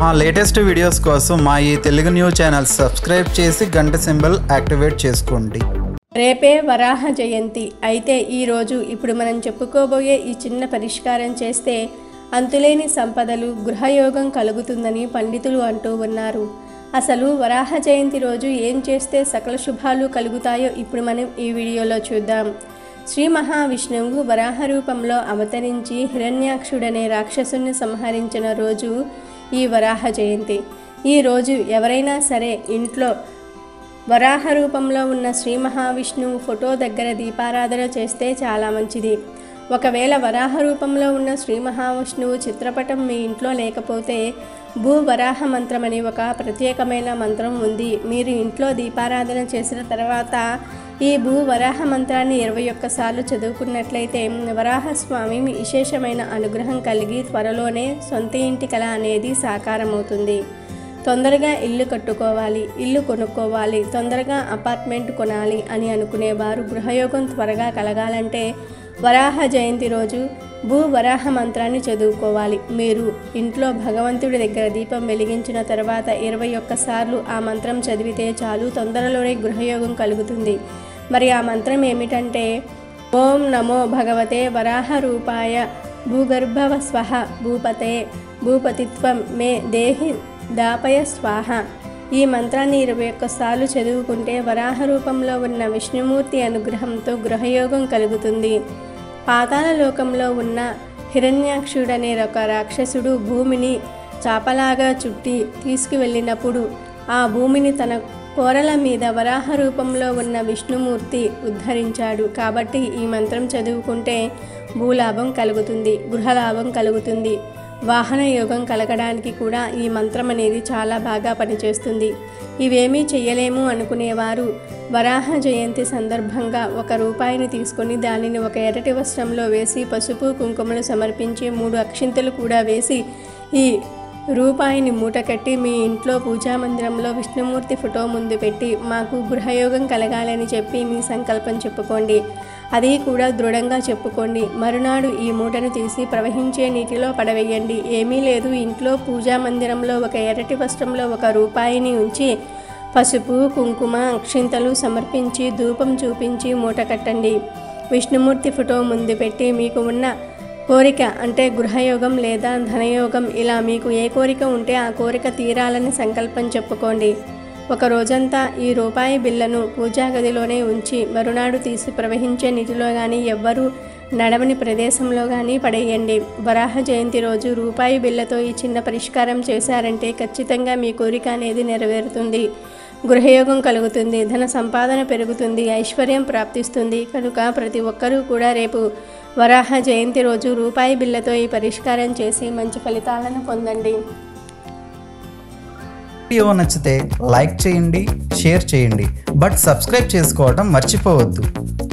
మా latest videos కోసం మా ఈ తెలుగు న్యూస్ ఛానల్ సబ్స్క్రైబ్ చేసి గంట సింబల్ యాక్టివేట్ చేసుకోండి రేపే వరాహ జయంతి అయితే ఈరోజు ఇప్పుడు మనం చెప్పుకోబోయే ఈ చిన్న పరిష్కారం చేస్తే అంతులేని సంపదలు గృహయోగం కలుగుతుందని పండితులు అంటూ ఉన్నారు అసలు వరాహ జయంతి రోజు ఏం చేస్తే సకల శుభాలు కలుగుతాయో ఇప్పుడు మనం ఈ వీడియోలో చూద్దాం శ్రీ మహావిష్ణువు వరాహ రూపంలో అవతరించి హిరణ్యాక్షుడనే రాక్షసుని సంహరించిన రోజు ఈ వరాహ జయంతి ఈ రోజు ఎవరైనా సరే ఇంట్లో వరాహ రూపంలో ఉన్న శ్రీ మహావిష్ణువు ఫోటో దగ్గర దీపారాధన చేస్తే చాలా మంచిది ఒకవేళ వరాహ రూపంలో ఉన్న శ్రీ మహావిష్ణువు చిత్రపటం మీ ఇంట్లో లేకపోతే భూ వరాహ మంత్రం అని ఒక ప్రత్యేకమైన మంత్రం ఉంది మీరు ఇంట్లో దీపారాధన చేసిన తర్వాత ఈ భూ వరాహ మంత్రాన్ని ఇరవై ఒక్కసార్లు చదువుకున్నట్లయితే వరాహస్వామి విశేషమైన అనుగ్రహం కలిగి త్వరలోనే సొంత ఇంటి కళ అనేది సాకారమవుతుంది తొందరగా ఇల్లు కట్టుకోవాలి ఇల్లు కొనుక్కోవాలి తొందరగా అపార్ట్మెంట్ కొనాలి అని అనుకునేవారు గృహయోగం త్వరగా కలగాలంటే వరాహ జయంతి రోజు భూ వరాహ మంత్రాన్ని చదువుకోవాలి మీరు ఇంట్లో భగవంతుడి దగ్గర దీపం వెలిగించిన తర్వాత ఇరవై ఒక్కసార్లు ఆ మంత్రం చదివితే చాలు తొందరలోనే గృహయోగం కలుగుతుంది మరి ఆ మంత్రం ఏమిటంటే ఓం నమో భగవతే వరాహ రూపాయ భూగర్భవ స్వహ భూపతే భూపతిత్వం మే దేహి దాపయ స్వాహ ఈ మంత్రాన్ని ఇరవై ఒక్కసార్లు చదువుకుంటే వరాహ రూపంలో ఉన్న విష్ణుమూర్తి అనుగ్రహంతో గృహయోగం కలుగుతుంది పాతాళ లోకంలో ఉన్న హిరణ్యాక్షుడనే ఒక రాక్షసుడు భూమిని చాపలాగా చుట్టి తీసుకువెళ్ళినప్పుడు ఆ భూమిని తన కోరల మీద వరాహ రూపంలో ఉన్న విష్ణుమూర్తి ఉద్ధరించాడు కాబట్టి ఈ మంత్రం చదువుకుంటే భూలాభం కలుగుతుంది గృహలాభం కలుగుతుంది వాహన యోగం కలగడానికి కూడా ఈ మంత్రం అనేది చాలా బాగా పనిచేస్తుంది ఇవేమీ చెయ్యలేము అనుకునేవారు వరాహ జయంతి సందర్భంగా ఒక రూపాయిని తీసుకొని దానిని ఒక ఎర్రటి వస్త్రంలో వేసి పసుపు కుంకుమలు సమర్పించి మూడు అక్షింతలు కూడా వేసి ఈ రూపాయిని మూట కట్టి మీ ఇంట్లో పూజా మందిరంలో విష్ణుమూర్తి ఫోటో ముందు పెట్టి మాకు గృహయోగం కలగాలని చెప్పి మీ సంకల్పం చెప్పుకోండి అది కూడా దృఢంగా చెప్పుకోండి మరునాడు ఈ మూటను తీసి ప్రవహించే నీటిలో పడవేయండి ఏమీ లేదు ఇంట్లో పూజా మందిరంలో ఒక ఎర్రటి వస్త్రంలో ఒక రూపాయిని ఉంచి పసుపు కుంకుమ అక్షింతలు సమర్పించి ధూపం చూపించి మూట కట్టండి విష్ణుమూర్తి ఫోటో ముందు పెట్టి మీకు ఉన్న కోరిక అంటే గృహయోగం లేదా ధనయోగం ఇలా మీకు ఏ కోరిక ఉంటే ఆ కోరిక తీరాలని సంకల్పం చెప్పుకోండి ఒక రోజంతా ఈ రూపాయి బిళ్ళను పూజా గదిలోనే ఉంచి మరునాడు తీసి ప్రవహించే నీటిలో కానీ ఎవ్వరూ నడవని ప్రదేశంలో కానీ పడేయండి వరాహ జయంతి రోజు రూపాయి బిళ్ళతో ఈ చిన్న పరిష్కారం చేశారంటే ఖచ్చితంగా మీ కోరిక అనేది నెరవేరుతుంది గృహయోగం కలుగుతుంది ధన సంపాదన పెరుగుతుంది ఐశ్వర్యం ప్రాప్తిస్తుంది కనుక ప్రతి ఒక్కరూ కూడా రేపు వరాహ జయంతి రోజు రూపాయి బిళ్ళతో ఈ పరిష్కారం చేసి మంచి ఫలితాలను పొందండి వీడియో నచ్చితే లైక్ చేయండి షేర్ చేయండి బట్ సబ్స్క్రైబ్ చేసుకోవడం మర్చిపోవద్దు